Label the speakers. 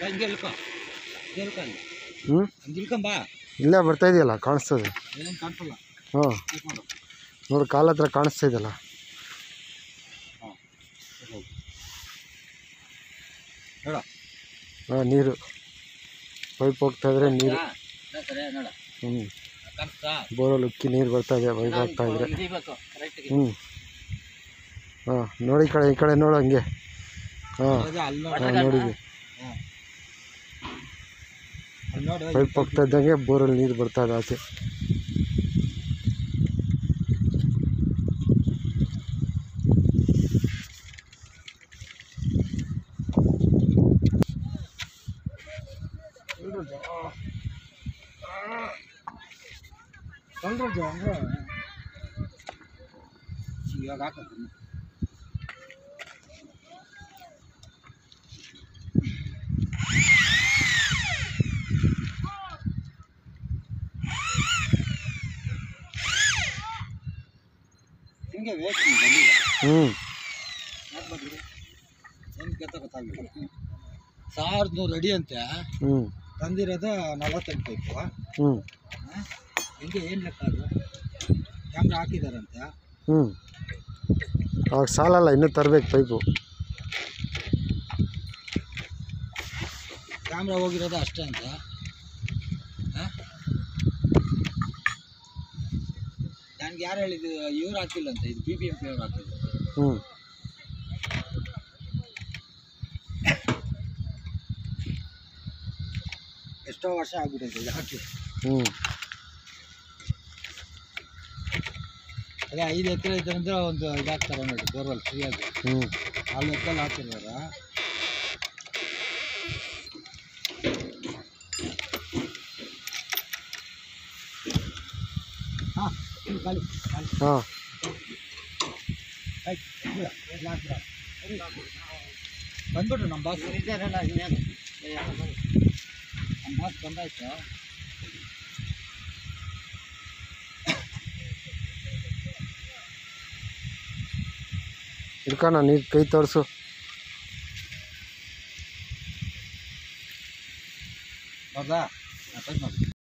Speaker 1: ಹಂಗೆ ಇಳ್ಕೊ ಇಳ್ಕೊ ಅಲ್ಲಿ
Speaker 2: ಹ್ಞೂ
Speaker 1: ಹಂಗೆ ಇಳ್ಕೊಂಬ
Speaker 2: ಇಲ್ಲೇ ಬರ್ತಾ ಇದೆಯಲ್ಲ ಕಾಣಿಸ್ತದೆ
Speaker 1: ಏನೇನು ಕಾಣಿಸಲ್ಲ
Speaker 2: ಹ್ಞೂ
Speaker 1: ಚೆಕ್ ಮಾಡು
Speaker 2: ನೋಡು ಕಾಲ ಹತ್ರ ಕಾಣಿಸ್ತಾ ಇದೆಯಲ್ಲ
Speaker 1: ಹಾಂ ಹೋಗು ನೋಡ
Speaker 2: ಹಾಂ ನೀರು ಪೈಪ್ ಹೋಗ್ತಾ ಇದ್ರೆ ನೀರು
Speaker 1: ಸರಿ ನೋಡ
Speaker 2: ಹ್ಞೂ
Speaker 1: ಕಾಣಿಸ್ತಾ
Speaker 2: ಬೋರಲ್ಲಿ ಉಕ್ಕಿ ನೀರು ಬರ್ತಾ ಇದೆ ಪೈಪ್ ಹೋಗ್ತಾ ಇದ್ರೆ
Speaker 1: ಹಿಡಿಬೇಕು ಕರೆಕ್ಟ್ಗೆ
Speaker 2: ಹ್ಞೂ ಹಾಂ ನೋಡಿ ಈ ಕಡೆ ಈ ಕಡೆ ನೋಡು ಹಂಗೆ ಹಾಂ
Speaker 1: ಅಲ್ಲಿ ನೋಡು
Speaker 2: ಹಾಂ ನೋಡಿದ್ವಿ
Speaker 1: ಹಾಂ ಅಲ್ಲಿ ನೋಡು
Speaker 2: ಪೈಪ್ ಹೋಗ್ತಾ ಇದ್ದಂಗೆ ಬೋರಲ್ಲಿ ನೀರು ಬರ್ತಾ ಇದೆ ಆಚೆ
Speaker 1: ಇವಾಗ ಹಾಕೋದು ಹಿಂಗೆ ವೇಸ್ಟ್ ಬಂದಿಲ್ಲ
Speaker 2: ಹ್ಞೂ
Speaker 1: ಯಾಕೆ ಬಂದಿರಿ ಏನು ಕೆತ್ತ ಗೊತ್ತಾಗಿಲ್ಲ ಸಾವಿರದ ನೂರು ಅಡಿ ಅಂತೆ
Speaker 2: ಹ್ಞೂ
Speaker 1: ತಂದಿರೋದು ನಲವತ್ತೆಂಟು ಪೈಪು
Speaker 2: ಹ್ಞೂ
Speaker 1: ಹಿಂಗೆ ಏನು ಲೆಕ್ಕ ಅದು ಕ್ಯಾಮ್ರಾ ಹಾಕಿದಾರಂತೆ
Speaker 2: ಹ್ಞೂ ಅವಾಗ ಸಾಲಲ್ಲ ಇನ್ನೂ ತರಬೇಕು ಪೈಪು
Speaker 1: ಕ್ಯಾಮ್ರಾ ಹೋಗಿರೋದು ಅಷ್ಟೇ ಅಂತ ನನಗೆ ಯಾರು ಹೇಳಿದ್ದು ಇವ್ರು ಹಾಕಿಲ್ಲ ಅಂತ ಇದು ಬಿ ಬಿ ಎಂ ಪಿ ಅವ್ರು ಹಾಕಿದ್ರು
Speaker 2: ಹ್ಞೂ
Speaker 1: ಎಷ್ಟೋ ವರ್ಷ ಆಗ್ಬಿಟ್ಟಿದೆ ಇದು ಹಾಕಿ
Speaker 2: ಹ್ಞೂ
Speaker 1: ಅದೇ ಐದು ಎಕರೆ ಇದೆ ಅಂದ್ರೆ ಒಂದು ಇದಾಗ್ತಾರೆ ನೋಡಿ ಬೋರ್ವೆಲ್ ಫ್ರೀಯಾಗಿ
Speaker 2: ಹ್ಞೂ
Speaker 1: ನಾಲ್ಕು ಎಕರೆ ಹಾಕಿದ್ದಾರೆ ಹಾಂ ಖಾಲಿ ಖಾಲಿ
Speaker 2: ಹಾಂ
Speaker 1: ಆಯ್ತು ಬಿಡ, ಎಲ್ಲ ಹಾಕ್ಬಿಡ. ಬಂದ್ಬಿಟ್ರು ನಮ್ಮ ಬಾಸ್ ಇದ್ದಾರಲ್ಲ ಇನ್ನೇನು ನಮ್ಮ ಬಾಸ್ ಬಂದಾಯ್ತು
Speaker 2: ಇಡ್ಕೋಣ ನೀರು ಕೈ ತೋರಿಸು
Speaker 1: ಹೌದಾ ಮಾಡಿ